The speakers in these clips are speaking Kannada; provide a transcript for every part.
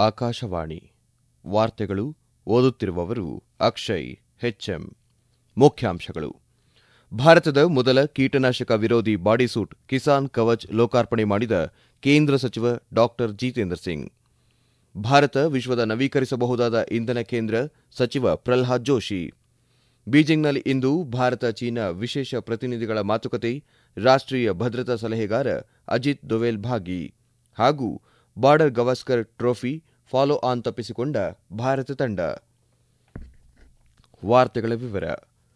ಆಕಾಶವಾಣಿ ವಾರ್ತೆಗಳು ಓದುತ್ತಿರುವವರು ಅಕ್ಷಯ್ ಹೆಚ್ಎಂ ಮುಖ್ಯಾಂಶಗಳು ಭಾರತದ ಮೊದಲ ಕೀಟನಾಶಕ ವಿರೋಧಿ ಬಾಡಿಸೂಟ್ ಕಿಸಾನ್ ಕವಚ್ ಲೋಕಾರ್ಪಣೆ ಮಾಡಿದ ಕೇಂದ್ರ ಸಚಿವ ಡಾ ಜಿತೇಂದ್ರ ಸಿಂಗ್ ಭಾರತ ವಿಶ್ವದ ನವೀಕರಿಸಬಹುದಾದ ಇಂಧನ ಕೇಂದ್ರ ಸಚಿವ ಪ್ರಲ್ಹಾದ್ ಜೋಶಿ ಬೀಜಿಂಗ್ನಲ್ಲಿ ಇಂದು ಭಾರತ ಚೀನಾ ವಿಶೇಷ ಪ್ರತಿನಿಧಿಗಳ ಮಾತುಕತೆ ರಾಷ್ಟೀಯ ಭದ್ರತಾ ಸಲಹೆಗಾರ ಅಜಿತ್ ದೊವೇಲ್ ಭಾಗಿ ಹಾಗೂ Border Gavaskar trophy follow on ತಪ್ಪಿಸಿಕೊಂಡ ಭಾರತ ತಂಡ ವಾರ್ತೆಗಳ ವಿವರ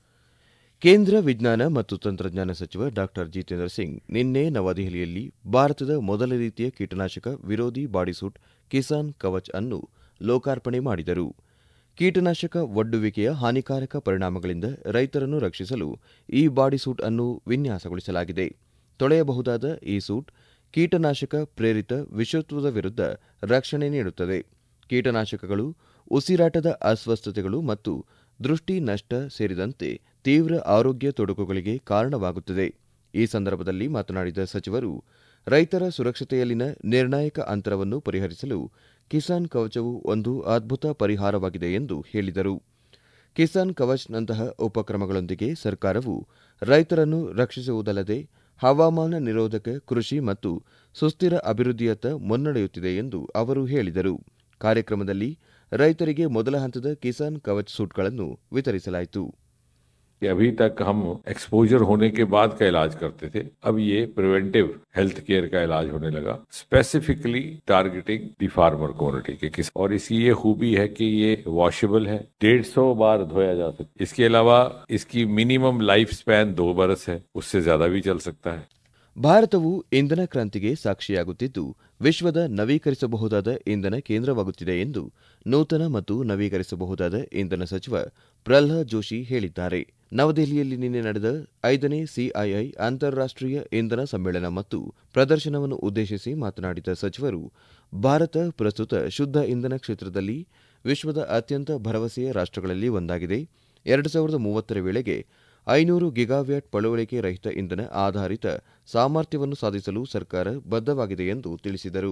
ಕೇಂದ್ರ ವಿಜ್ಞಾನ ಮತ್ತು ತಂತ್ರಜ್ಞಾನ ಸಚಿವ ಡಾ ಜಿತೇಂದ್ರ ಸಿಂಗ್ ನಿನ್ನೆ ನವದೆಹಲಿಯಲ್ಲಿ ಭಾರತದ ಮೊದಲ ರೀತಿಯ ಕೀಟನಾಶಕ ವಿರೋಧಿ ಬಾಡಿಸೂಟ್ ಕಿಸಾನ್ ಕವಚ್ ಅನ್ನು ಲೋಕಾರ್ಪಣೆ ಮಾಡಿದರು ಕೀಟನಾಶಕ ಒಡ್ಡುವಿಕೆಯ ಹಾನಿಕಾರಕ ಪರಿಣಾಮಗಳಿಂದ ರೈತರನ್ನು ರಕ್ಷಿಸಲು ಈ ಬಾಡಿಸೂಟ್ ಅನ್ನು ವಿನ್ಯಾಸಗೊಳಿಸಲಾಗಿದೆ ತೊಳೆಯಬಹುದಾದ ಈ ಸೂಟ್ ಕೀಟನಾಶಕ ಪ್ರೇರಿತ ವಿಷತ್ವದ ವಿರುದ್ಧ ರಕ್ಷಣೆ ನೀಡುತ್ತದೆ ಕೀಟನಾಶಕಗಳು ಉಸಿರಾಟದ ಅಸ್ವಸ್ಥತೆಗಳು ಮತ್ತು ದೃಷ್ಟಿ ನಷ್ಟ ಸೇರಿದಂತೆ ತೀವ್ರ ಆರೋಗ್ಯ ತೊಡಕುಗಳಿಗೆ ಕಾರಣವಾಗುತ್ತದೆ ಈ ಸಂದರ್ಭದಲ್ಲಿ ಮಾತನಾಡಿದ ಸಚಿವರು ರೈತರ ಸುರಕ್ಷತೆಯಲ್ಲಿನ ನಿರ್ಣಾಯಕ ಅಂತರವನ್ನು ಪರಿಹರಿಸಲು ಕಿಸಾನ್ ಕವಚವು ಒಂದು ಅದ್ಭುತ ಪರಿಹಾರವಾಗಿದೆ ಎಂದು ಹೇಳಿದರು ಕಿಸಾನ್ ಕವಚ್ನಂತಹ ಉಪಕ್ರಮಗಳೊಂದಿಗೆ ಸರ್ಕಾರವು ರೈತರನ್ನು ರಕ್ಷಿಸುವುದಲ್ಲದೆ ಹವಾಮಾನ ನಿರೋಧಕ ಕೃಷಿ ಮತ್ತು ಸುಸ್ಥಿರ ಅಭಿವೃದ್ಧಿಯತ್ತ ಮುನ್ನಡೆಯುತ್ತಿದೆ ಎಂದು ಅವರು ಹೇಳಿದರು ಕಾರ್ಯಕ್ರಮದಲ್ಲಿ ರೈತರಿಗೆ ಮೊದಲ ಹಂತದ ಕಿಸಾನ್ ಕವಚ್ ಸೂಟ್ಗಳನ್ನು ವಿತರಿಸಲಾಯಿತು कि अभी तक हम एक्सपोजर होने के बाद का इलाज करते थे अब ये प्रिवेंटिव हेल्थ केयर का इलाज होने लगा specifically targeting the farmer community के किस और इसकी ये खूबी है कि ये वॉशेबल है डेढ़ सौ बार धोया जा सकता है इसके अलावा इसकी मिनिमम लाइफ स्पैन दो बरस है उससे ज्यादा भी चल सकता है ಭಾರತವು ಇಂಧನ ಕ್ರಾಂತಿಗೆ ಸಾಕ್ಷಿಯಾಗುತ್ತಿದ್ದು ವಿಶ್ವದ ನವೀಕರಿಸಬಹುದಾದ ಇಂಧನ ಕೇಂದ್ರವಾಗುತ್ತಿದೆ ಎಂದು ನೂತನ ಮತ್ತು ನವೀಕರಿಸಬಹುದಾದ ಇಂಧನ ಸಚಿವ ಪ್ರಲ್ಹಾದ್ ಜೋಶಿ ಹೇಳಿದ್ದಾರೆ ನವದೆಹಲಿಯಲ್ಲಿ ನಿನ್ನೆ ನಡೆದ ಐದನೇ ಸಿಐಐ ಅಂತಾರಾಷ್ಟೀಯ ಇಂಧನ ಸಮ್ಮೇಳನ ಮತ್ತು ಪ್ರದರ್ಶನವನ್ನು ಉದ್ದೇಶಿಸಿ ಮಾತನಾಡಿದ ಸಚಿವರು ಭಾರತ ಪ್ರಸ್ತುತ ಶುದ್ಧ ಇಂಧನ ಕ್ಷೇತ್ರದಲ್ಲಿ ವಿಶ್ವದ ಅತ್ಯಂತ ಭರವಸೆಯ ರಾಷ್ಟಗಳಲ್ಲಿ ಒಂದಾಗಿದೆ ಎರಡು ಸಾವಿರದ ಮೂವತ್ತರ ವೇಳೆಗೆ ಐನೂರು ಗಿಗಾವ್ಯಾಟ್ ಪಳುವಳಿಕೆ ರಹಿತ ಇಂಧನ ಆಧಾರಿತ ಸಾಮರ್ಥ್ಯವನ್ನು ಸಾಧಿಸಲು ಸರ್ಕಾರ ಬದ್ಧವಾಗಿದೆ ಎಂದು ತಿಳಿಸಿದರು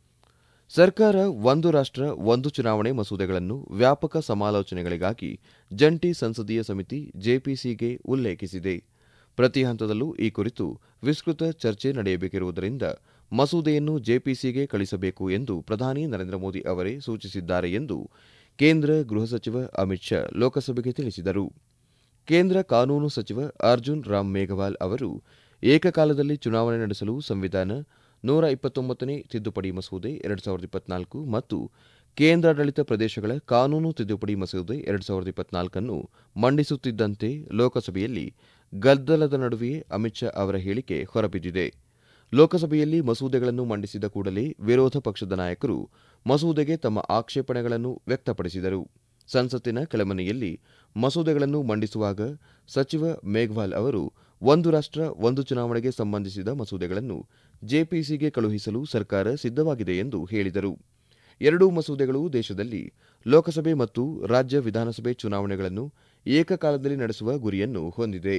ಸರ್ಕಾರ ಒಂದು ರಾಷ್ಟ ಒಂದು ಚುನಾವಣೆ ಮಸೂದೆಗಳನ್ನು ವ್ಯಾಪಕ ಸಮಾಲೋಚನೆಗಳಿಗಾಗಿ ಜಂಟಿ ಸಂಸದೀಯ ಸಮಿತಿ ಜೆಪಿಸಿಗೆ ಉಲ್ಲೇಖಿಸಿದೆ ಪ್ರತಿ ಹಂತದಲ್ಲೂ ಈ ಕುರಿತು ವಿಸ್ತೃತ ಚರ್ಚೆ ನಡೆಯಬೇಕಿರುವುದರಿಂದ ಮಸೂದೆಯನ್ನು ಜೆಪಿಸಿಗೆ ಕಳಿಸಬೇಕು ಎಂದು ಪ್ರಧಾನಿ ನರೇಂದ್ರ ಮೋದಿ ಅವರೇ ಸೂಚಿಸಿದ್ದಾರೆ ಎಂದು ಕೇಂದ್ರ ಗೃಹ ಸಚಿವ ಅಮಿತ್ ಶಾ ಲೋಕಸಭೆಗೆ ತಿಳಿಸಿದರು ಕೇಂದ್ರ ಕಾನೂನು ಸಚಿವ ಅರ್ಜುನ್ ರಾಮ್ ಮೇಘವಾಲ್ ಅವರು ಏಕಕಾಲದಲ್ಲಿ ಚುನಾವಣೆ ನಡೆಸಲು ಸಂವಿಧಾನ ನೂರ ಇಪ್ಪತ್ತೊಂಬತ್ತನೇ ತಿದ್ದುಪಡಿ ಮಸೂದೆ ಎರಡು ಸಾವಿರದ ಇಪ್ಪತ್ನಾಲ್ಕು ಮತ್ತು ಕೇಂದ್ರಾಡಳಿತ ಪ್ರದೇಶಗಳ ಕಾನೂನು ತಿದ್ದುಪಡಿ ಮಸೂದೆ ಎರಡು ಸಾವಿರದ ಇಪ್ಪತ್ನಾಲ್ಕನ್ನು ಮಂಡಿಸುತ್ತಿದ್ದಂತೆ ಲೋಕಸಭೆಯಲ್ಲಿ ಗದ್ದಲದ ನಡುವೆಯೇ ಅಮಿತ್ ಶಾ ಅವರ ಹೇಳಿಕೆ ಹೊರಬಿದ್ದಿದೆ ಲೋಕಸಭೆಯಲ್ಲಿ ಮಸೂದೆಗಳನ್ನು ಮಂಡಿಸಿದ ಕೂಡಲೇ ವಿರೋಧ ಪಕ್ಷದ ನಾಯಕರು ಮಸೂದೆಗೆ ತಮ್ಮ ಆಕ್ಷೇಪಣೆಗಳನ್ನು ವ್ಯಕ್ತಪಡಿಸಿದರು ಸಂಸತ್ತಿನ ಕೆಳಮನೆಯಲ್ಲಿ ಮಸೂದೆಗಳನ್ನು ಮಂಡಿಸುವಾಗ ಸಚಿವ ಮೇಘ್ವಾಲ್ ಅವರು ಒಂದು ರಾಷ್ಟ ಒಂದು ಚುನಾವಣೆಗೆ ಸಂಬಂಧಿಸಿದ ಮಸೂದೆಗಳನ್ನು ಜೆಪಿಸಿಗೆ ಕಳುಹಿಸಲು ಸರ್ಕಾರ ಸಿದ್ದವಾಗಿದೆ ಎಂದು ಹೇಳಿದರು ಎರಡೂ ಮಸೂದೆಗಳು ದೇಶದಲ್ಲಿ ಲೋಕಸಭೆ ಮತ್ತು ರಾಜ್ಯ ವಿಧಾನಸಭೆ ಚುನಾವಣೆಗಳನ್ನು ಏಕಕಾಲದಲ್ಲಿ ನಡೆಸುವ ಗುರಿಯನ್ನು ಹೊಂದಿದೆ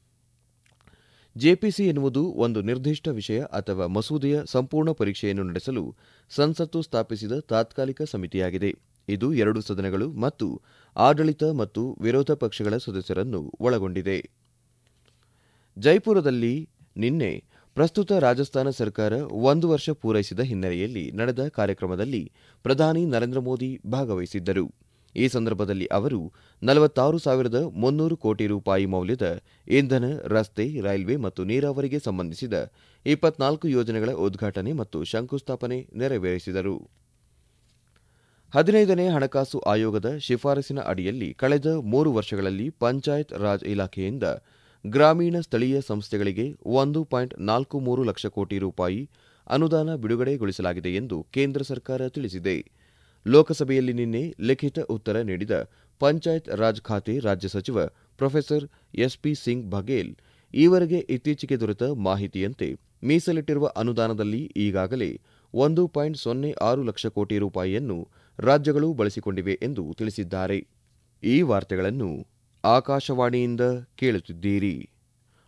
ಜೆಪಿಸಿ ಎನ್ನುವುದು ಒಂದು ನಿರ್ದಿಷ್ಟ ವಿಷಯ ಅಥವಾ ಮಸೂದೆಯ ಸಂಪೂರ್ಣ ಪರೀಕ್ಷೆಯನ್ನು ನಡೆಸಲು ಸಂಸತ್ತು ಸ್ಥಾಪಿಸಿದ ತಾತ್ಕಾಲಿಕ ಸಮಿತಿಯಾಗಿದೆ ಇದು ಎರಡು ಸದನಗಳು ಮತ್ತು ಆಡಳಿತ ಮತ್ತು ವಿರೋಧ ಪಕ್ಷಗಳ ಸದಸ್ಯರನ್ನು ಒಳಗೊಂಡಿದೆ ಜೈಪುರದಲ್ಲಿ ನಿನ್ನೆ ಪ್ರಸ್ತುತ ರಾಜಸ್ಥಾನ ಸರ್ಕಾರ ಒಂದು ವರ್ಷ ಪೂರೈಸಿದ ಹಿನ್ನೆಲೆಯಲ್ಲಿ ನಡೆದ ಕಾರ್ಯಕ್ರಮದಲ್ಲಿ ಪ್ರಧಾನಿ ನರೇಂದ್ರ ಮೋದಿ ಭಾಗವಹಿಸಿದ್ದರು ಈ ಸಂದರ್ಭದಲ್ಲಿ ಅವರು ನಲವತ್ತಾರು ಸಾವಿರದ ಮುನ್ನೂರು ಕೋಟಿ ರೂಪಾಯಿ ಮೌಲ್ಯದ ಇಂಧನ ರಸ್ತೆ ರೈಲ್ವೆ ಮತ್ತು ನೀರಾವರಿಗೆ ಸಂಬಂಧಿಸಿದ ಇಪ್ಪತ್ನಾಲ್ಕು ಯೋಜನೆಗಳ ಉದ್ಘಾಟನೆ ಮತ್ತು ಶಂಕುಸ್ಥಾಪನೆ ನೆರವೇರಿಸಿದರು ಹದಿನೈದನೇ ಹಣಕಾಸು ಆಯೋಗದ ಶಿಫಾರಸಿನ ಅಡಿಯಲ್ಲಿ ಕಳೆದ ಮೂರು ವರ್ಷಗಳಲ್ಲಿ ಪಂಚಾಯತ್ ರಾಜ್ ಇಲಾಖೆಯಿಂದ ಗ್ರಾಮೀಣ ಸ್ಥಳೀಯ ಸಂಸ್ಥೆಗಳಿಗೆ ಒಂದು ಪಾಯಿಂಟ್ ನಾಲ್ಕು ಮೂರು ಲಕ್ಷ ಕೋಟಿ ರೂಪಾಯಿ ಅನುದಾನ ಬಿಡುಗಡೆಗೊಳಿಸಲಾಗಿದೆ ಎಂದು ಕೇಂದ್ರ ಸರ್ಕಾರ ತಿಳಿಸಿದೆ ಲೋಕಸಭೆಯಲ್ಲಿ ನಿನ್ನೆ ಲಿಖಿತ ಉತ್ತರ ನೀಡಿದ ಪಂಚಾಯತ್ ರಾಜ್ ಖಾತೆ ರಾಜ್ಯ ಸಚಿವ ಪ್ರೊಫೆಸರ್ ಎಸ್ಪಿ ಸಿಂಗ್ ಬಘೇಲ್ ಈವರೆಗೆ ಇತ್ತೀಚೆಗೆ ದೊರೆತ ಮಾಹಿತಿಯಂತೆ ಮೀಸಲಿಟ್ಟಿರುವ ಅನುದಾನದಲ್ಲಿ ಈಗಾಗಲೇ ಒಂದು ಪಾಯಿಂಟ್ ಸೊನ್ನೆ ಆರು ಲಕ್ಷ ಕೋಟಿ ರೂಪಾಯಿಯನ್ನು ರಾಜ್ಯಗಳು ಬಳಸಿಕೊಂಡಿವೆ ಎಂದು ತಿಳಿಸಿದ್ದಾರೆ ಈ ವಾರ್ತೆಗಳನ್ನು ಆಕಾಶವಾಣಿಯಿಂದ ಕೇಳುತ್ತಿದ್ದೀರಿ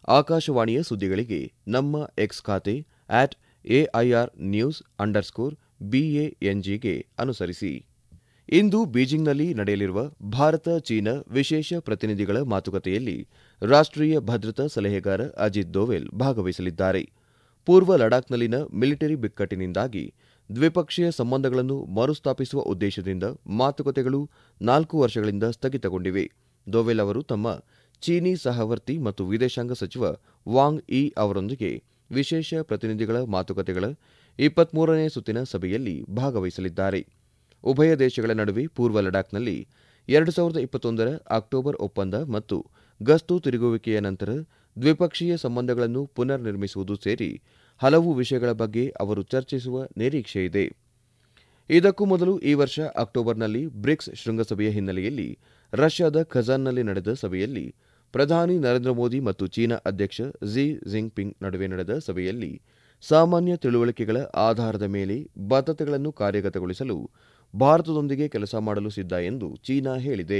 ಆಕಾಶವಾಣಿಯ ಸುದ್ದಿಗಳಿಗೆ ನಮ್ಮ ಎಕ್ಸ್ ಖಾತೆ ಆಟ್ ಎಐಆರ್ ನ್ಯೂಸ್ ಅಂಡರ್ಸ್ಕೋರ್ ಬಿಎಎನ್ಜಿಗೆ ಅನುಸರಿಸಿ ಇಂದು ಬೀಜಿಂಗ್ನಲ್ಲಿ ನಡೆಯಲಿರುವ ಭಾರತ ಚೀನಾ ವಿಶೇಷ ಪ್ರತಿನಿಧಿಗಳ ಮಾತುಕತೆಯಲ್ಲಿ ರಾಷ್ಟ್ರೀಯ ಭದ್ರತಾ ಸಲಹೆಗಾರ ಅಜಿತ್ ದೋವೆಲ್ ಭಾಗವಹಿಸಲಿದ್ದಾರೆ ಪೂರ್ವ ಲಡಾಖ್ನಲ್ಲಿನ ಮಿಲಿಟರಿ ಬಿಕ್ಕಟ್ಟಿನಿಂದಾಗಿ ದ್ವಿಪಕ್ಷೀಯ ಸಂಬಂಧಗಳನ್ನು ಮರುಸ್ಥಾಪಿಸುವ ಉದ್ದೇಶದಿಂದ ಮಾತುಕತೆಗಳು ನಾಲ್ಕು ವರ್ಷಗಳಿಂದ ಸ್ಥಗಿತಗೊಂಡಿವೆ ದೋವೆಲ್ ಅವರು ತಮ್ಮ ಚೀನಿ ಸಹವರ್ತಿ ಮತ್ತು ವಿದೇಶಾಂಗ ಸಚಿವ ವಾಂಗ್ ಇ ಅವರೊಂದಿಗೆ ವಿಶೇಷ ಪ್ರತಿನಿಧಿಗಳ ಮಾತುಕತೆಗಳ ಇಪ್ಪತ್ಮೂರನೇ ಸುತ್ತಿನ ಸಭೆಯಲ್ಲಿ ಭಾಗವಹಿಸಲಿದ್ದಾರೆ ಉಭಯ ದೇಶಗಳ ನಡುವೆ ಪೂರ್ವ ಲಡಾಖ್ನಲ್ಲಿ ಎರಡು ಸಾವಿರದ ಇಪ್ಪತ್ತೊಂದರ ಅಕ್ಟೋಬರ್ ಒಪ್ಪಂದ ಮತ್ತು ಗಸ್ತು ತಿರುಗುವಿಕೆಯ ನಂತರ ದ್ವಿಪಕ್ಷೀಯ ಸಂಬಂಧಗಳನ್ನು ಪುನರ್ ನಿರ್ಮಿಸುವುದು ಸೇರಿ ಹಲವು ವಿಷಯಗಳ ಬಗ್ಗೆ ಅವರು ಚರ್ಚಿಸುವ ನಿರೀಕ್ಷೆಯಿದೆ ಇದಕ್ಕೂ ಮೊದಲು ಈ ವರ್ಷ ಅಕ್ಟೋಬರ್ನಲ್ಲಿ ಬ್ರಿಕ್ಸ್ ಶೃಂಗಸಭೆಯ ಹಿನ್ನೆಲೆಯಲ್ಲಿ ರಷ್ಯಾದ ಖಜಾನ್ನಲ್ಲಿ ನಡೆದ ಸಭೆಯಲ್ಲಿ ಪ್ರಧಾನಿ ನರೇಂದ್ರ ಮೋದಿ ಮತ್ತು ಚೀನಾ ಅಧ್ಯಕ್ಷ ಝಿ ಜಿಂಗ್ಪಿಂಗ್ ನಡುವೆ ನಡೆದ ಸಭೆಯಲ್ಲಿ ಸಾಮಾನ್ಯ ತಿಳುವಳಿಕೆಗಳ ಆಧಾರದ ಮೇಲೆ ಬದ್ಧತೆಗಳನ್ನು ಕಾರ್ಯಗತಗೊಳಿಸಲು ಭಾರತದೊಂದಿಗೆ ಕೆಲಸ ಮಾಡಲು ಸಿದ್ಧ ಎಂದು ಚೀನಾ ಹೇಳಿದೆ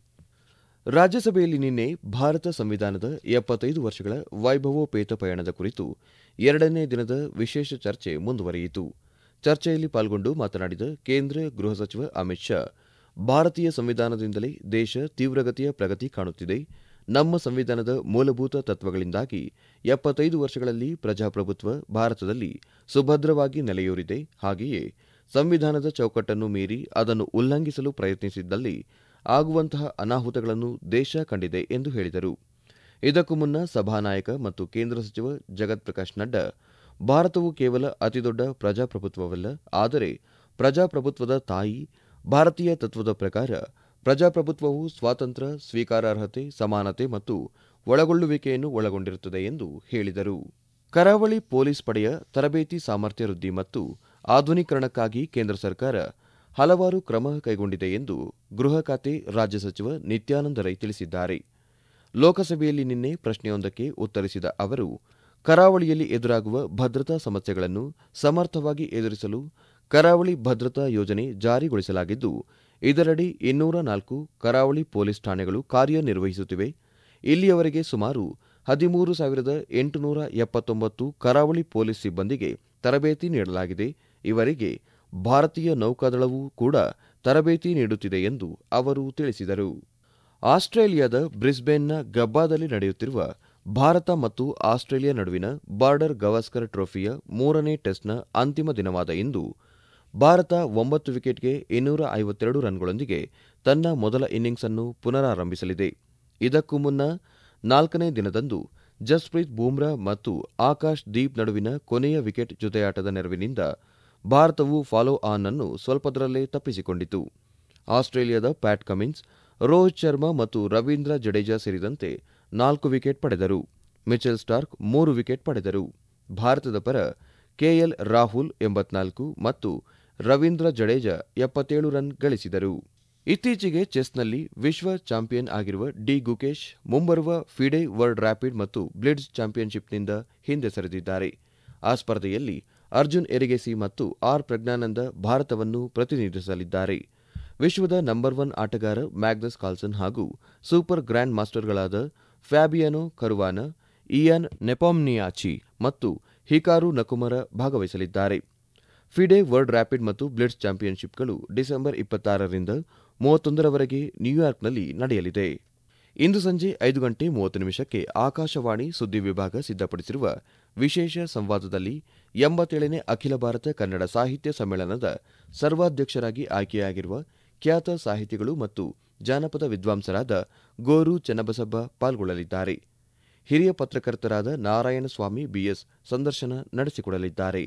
ರಾಜ್ಯಸಭೆಯಲ್ಲಿ ನಿನ್ನೆ ಭಾರತ ಸಂವಿಧಾನದ ಎಪ್ಪತ್ತೈದು ವರ್ಷಗಳ ವೈಭವೋಪೇತ ಪಯಣದ ಕುರಿತು ಎರಡನೇ ದಿನದ ವಿಶೇಷ ಚರ್ಚೆ ಮುಂದುವರಿಯಿತು ಚರ್ಚೆಯಲ್ಲಿ ಪಾಲ್ಗೊಂಡು ಮಾತನಾಡಿದ ಕೇಂದ್ರ ಗೃಹ ಸಚಿವ ಅಮಿತ್ ಶಾ ಭಾರತೀಯ ಸಂವಿಧಾನದಿಂದಲೇ ದೇಶ ತೀವ್ರಗತಿಯ ಪ್ರಗತಿ ಕಾಣುತ್ತಿದೆ ನಮ್ಮ ಸಂವಿಧಾನದ ಮೂಲಭೂತ ತತ್ವಗಳಿಂದಾಗಿ ಎಪ್ಪತ್ತೈದು ವರ್ಷಗಳಲ್ಲಿ ಪ್ರಜಾಪ್ರಭುತ್ವ ಭಾರತದಲ್ಲಿ ಸುಭದ್ರವಾಗಿ ನೆಲೆಯೂರಿದೆ ಹಾಗೆಯೇ ಸಂವಿಧಾನದ ಚೌಕಟ್ಟನ್ನು ಮೀರಿ ಅದನ್ನು ಉಲ್ಲಂಘಿಸಲು ಪ್ರಯತ್ನಿಸಿದ್ದಲ್ಲಿ ಆಗುವಂತಹ ಅನಾಹುತಗಳನ್ನು ದೇಶ ಕಂಡಿದೆ ಎಂದು ಹೇಳಿದರು ಇದಕ್ಕೂ ಮುನ್ನ ಸಭಾನಾಯಕ ಮತ್ತು ಕೇಂದ್ರ ಸಚಿವ ಜಗತ್ ಪ್ರಕಾಶ್ ನಡ್ಡಾ ಭಾರತವು ಕೇವಲ ಅತಿದೊಡ್ಡ ಪ್ರಜಾಪ್ರಭುತ್ವವಲ್ಲ ಆದರೆ ಪ್ರಜಾಪ್ರಭುತ್ವದ ತಾಯಿ ಭಾರತೀಯ ತತ್ವದ ಪ್ರಕಾರ ಪ್ರಜಾಪ್ರಭುತ್ವವು ಸ್ವಾತಂತ್ರ್ಯ ಸ್ವೀಕಾರಾರ್ಹತೆ ಸಮಾನತೆ ಮತ್ತು ಒಳಗೊಳ್ಳುವಿಕೆಯನ್ನು ಒಳಗೊಂಡಿರುತ್ತದೆ ಎಂದು ಹೇಳಿದರು ಕರಾವಳಿ ಪೊಲೀಸ್ ಪಡೆಯ ತರಬೇತಿ ಸಾಮರ್ಥ್ಯ ವೃದ್ಧಿ ಮತ್ತು ಆಧುನೀಕರಣಕ್ಕಾಗಿ ಕೇಂದ್ರ ಸರ್ಕಾರ ಹಲವಾರು ಕ್ರಮ ಕೈಗೊಂಡಿದೆ ಎಂದು ಗೃಹ ಖಾತೆ ರಾಜ್ಯ ಸಚಿವ ನಿತ್ಯಾನಂದ ರೈ ತಿಳಿಸಿದ್ದಾರೆ ಲೋಕಸಭೆಯಲ್ಲಿ ನಿನ್ನೆ ಪ್ರಶ್ನೆಯೊಂದಕ್ಕೆ ಉತ್ತರಿಸಿದ ಅವರು ಕರಾವಳಿಯಲ್ಲಿ ಎದುರಾಗುವ ಭದ್ರತಾ ಸಮಸ್ಯೆಗಳನ್ನು ಸಮರ್ಥವಾಗಿ ಎದುರಿಸಲು ಕರಾವಳಿ ಭದ್ರತಾ ಯೋಜನೆ ಜಾರಿಗೊಳಿಸಲಾಗಿದ್ದು ಇದರಡಿ ಇನ್ನೂರ ನಾಲ್ಕು ಕರಾವಳಿ ಪೊಲೀಸ್ ಠಾಣೆಗಳು ಕಾರ್ಯನಿರ್ವಹಿಸುತ್ತಿವೆ ಇಲ್ಲಿಯವರೆಗೆ ಸುಮಾರು ಹದಿಮೂರು ಸಾವಿರದ ಎಂಟುನೂರ ಎಪ್ಪತ್ತೊಂಬತ್ತು ಕರಾವಳಿ ಪೊಲೀಸ್ ಸಿಬ್ಬಂದಿಗೆ ತರಬೇತಿ ನೀಡಲಾಗಿದೆ ಇವರಿಗೆ ಭಾರತೀಯ ನೌಕಾದಳವೂ ಕೂಡ ತರಬೇತಿ ನೀಡುತ್ತಿದೆ ಎಂದು ಅವರು ತಿಳಿಸಿದರು ಆಸ್ಟ್ರೇಲಿಯಾದ ಬ್ರಿಸ್ಬೇನ್ನ ಗಬ್ಬಾದಲ್ಲಿ ನಡೆಯುತ್ತಿರುವ ಭಾರತ ಮತ್ತು ಆಸ್ಟ್ರೇಲಿಯಾ ನಡುವಿನ ಬಾರ್ಡರ್ ಗವಾಸ್ಕರ್ ಟ್ರೋಫಿಯ ಮೂರನೇ ಟೆಸ್ಟ್ನ ಅಂತಿಮ ದಿನವಾದ ಇಂದು ಭಾರತ ಒಂಬತ್ತು ವಿಕೆಟ್ಗೆ ಇನ್ನೂರ ಐವತ್ತೆರಡು ರನ್ಗಳೊಂದಿಗೆ ತನ್ನ ಮೊದಲ ಇನ್ನಿಂಗ್ಸ್ ಅನ್ನು ಪುನರಾರಂಭಿಸಲಿದೆ ಇದಕ್ಕೂ ಮುನ್ನ ನಾಲ್ಕನೇ ದಿನದಂದು ಜಸ್ಪ್ರೀತ್ ಬೂಮ್ರಾ ಮತ್ತು ಆಕಾಶ್ ದೀಪ್ ನಡುವಿನ ಕೊನೆಯ ವಿಕೆಟ್ ಜೊತೆಯಾಟದ ನೆರವಿನಿಂದ ಭಾರತವು ಫಾಲೋ ಆನ್ ಅನ್ನು ಸ್ವಲ್ಪದರಲ್ಲೇ ತಪ್ಪಿಸಿಕೊಂಡಿತು ಆಸ್ಟ್ರೇಲಿಯಾದ ಪ್ಯಾಟ್ ಕಮಿನ್ಸ್ ರೋಹಿತ್ ಶರ್ಮಾ ಮತ್ತು ರವೀಂದ್ರ ಜಡೇಜಾ ಸೇರಿದಂತೆ ನಾಲ್ಕು ವಿಕೆಟ್ ಪಡೆದರು ಮಿಚೆಲ್ ಸ್ಟಾರ್ಕ್ ಮೂರು ವಿಕೆಟ್ ಪಡೆದರು ಭಾರತದ ಪರ ಕೆಎಲ್ ರಾಹುಲ್ ಎಂಬತ್ನಾಲ್ಕು ಮತ್ತು ರವೀಂದ್ರ ಜಡೇಜಾ ಎಪ್ಪತ್ತೇಳು ರನ್ ಗಳಿಸಿದರು ಇತ್ತೀಚೆಗೆ ಚೆಸ್ನಲ್ಲಿ ವಿಶ್ವ ಚಾಂಪಿಯನ್ ಆಗಿರುವ ಡಿ ಗುಕೇಶ್ ಮುಂಬರುವ ಫಿಡೆ ವರ್ಲ್ಡ್ ರ್ಯಾಪಿಡ್ ಮತ್ತು ಬ್ಲಿಡ್ಸ್ ಚಾಂಪಿಯನ್ಶಿಪ್ನಿಂದ ಹಿಂದೆ ಸರಿದಿದ್ದಾರೆ ಆ ಸ್ಪರ್ಧೆಯಲ್ಲಿ ಅರ್ಜುನ್ ಎರಿಗೆಸಿ ಮತ್ತು ಆರ್ ಪ್ರಜ್ಞಾನಂದ ಭಾರತವನ್ನು ಪ್ರತಿನಿಧಿಸಲಿದ್ದಾರೆ ವಿಶ್ವದ ನಂಬರ್ ಒನ್ ಆಟಗಾರ ಮ್ಯಾಗ್ನಸ್ ಕಾರ್ಲ್ಸನ್ ಹಾಗೂ ಸೂಪರ್ ಗ್ರ್ಯಾಂಡ್ ಮಾಸ್ಟರ್ಗಳಾದ ಫ್ಯಾಬಿಯಾನೋ ಕರುವಾನ ಇಯಾನ್ ನೆಪಾಮ್ನಿಯಾಚಿ ಮತ್ತು ಹಿಕಾರು ನಕುಮರ ಭಾಗವಹಿಸಲಿದ್ದಾರೆ ಫಿಡೆ ವರ್ಲ್ಡ್ ರ್ಯಾಪಿಡ್ ಮತ್ತು ಬ್ಲಿಡ್ಸ್ ಚಾಂಪಿಯನ್ಶಿಪ್ಗಳು ಡಿಸೆಂಬರ್ ಇಪ್ಪತ್ತಾರರಿಂದ ಮೂವತ್ತೊಂದರವರೆಗೆ ನ್ಯೂಯಾರ್ಕ್ನಲ್ಲಿ ನಡೆಯಲಿದೆ ಇಂದು ಸಂಜೆ ಐದು ಗಂಟೆ ಮೂವತ್ತು ನಿಮಿಷಕ್ಕೆ ಆಕಾಶವಾಣಿ ಸುದ್ದಿ ವಿಭಾಗ ಸಿದ್ಧಪಡಿಸಿರುವ ವಿಶೇಷ ಸಂವಾದದಲ್ಲಿ ಎಂಬತ್ತೇಳನೇ ಅಖಿಲ ಭಾರತ ಕನ್ನಡ ಸಾಹಿತ್ಯ ಸಮ್ಮೇಳನದ ಸರ್ವಾಧ್ಯಕ್ಷರಾಗಿ ಆಯ್ಕೆಯಾಗಿರುವ ಖ್ಯಾತ ಸಾಹಿತಿಗಳು ಮತ್ತು ಜಾನಪದ ವಿದ್ವಾಂಸರಾದ ಗೋರು ಚೆನ್ನಬಸಬ್ಬ ಪಾಲ್ಗೊಳ್ಳಲಿದ್ದಾರೆ ಹಿರಿಯ ಪತ್ರಕರ್ತರಾದ ನಾರಾಯಣಸ್ವಾಮಿ ಬಿಎಸ್ ಸಂದರ್ಶನ ನಡೆಸಿಕೊಡಲಿದ್ದಾರೆ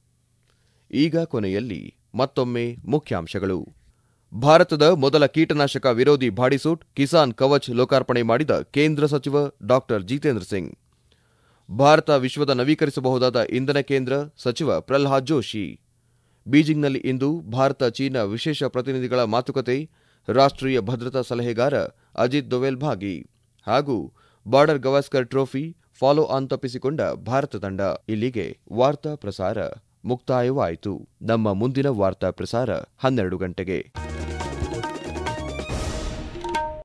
ಈಗ ಕೊನೆಯಲ್ಲಿ ಮತ್ತೊಮ್ಮೆ ಮುಖ್ಯಾಂಶಗಳು ಭಾರತದ ಮೊದಲ ಕೀಟನಾಶಕ ವಿರೋಧಿ ಬಾಡಿಸೂಟ್ ಕಿಸಾನ್ ಕವಚ್ ಲೋಕಾರ್ಪಣೆ ಮಾಡಿದ ಕೇಂದ್ರ ಸಚಿವ ಡಾಕ್ಟರ್ ಜಿತೇಂದ್ರ ಸಿಂಗ್ ಭಾರತ ವಿಶ್ವದ ನವೀಕರಿಸಬಹುದಾದ ಇಂಧನ ಕೇಂದ್ರ ಸಚಿವ ಪ್ರಲ್ಹಾದ್ ಜೋಶಿ ಬೀಜಿಂಗ್ನಲ್ಲಿ ಇಂದು ಭಾರತ ಚೀನಾ ವಿಶೇಷ ಪ್ರತಿನಿಧಿಗಳ ಮಾತುಕತೆ ರಾಷ್ಟ್ರೀಯ ಭದ್ರತಾ ಸಲಹೆಗಾರ ಅಜಿತ್ ದೊವೆಲ್ ಭಾಗಿ ಹಾಗೂ Border Gavaskar trophy follow on ತಪ್ಪಿಸಿಕೊಂಡ ಭಾರತ ತಂಡ ಇಲ್ಲಿಗೆ ವಾರ್ತಾ ಪ್ರಸಾರ ಮುಕ್ತಾಯವಾಯಿತು ನಮ್ಮ ಮುಂದಿನ ವಾರ್ತಾ ಪ್ರಸಾರ ಹನ್ನೆರಡು ಗಂಟೆಗೆ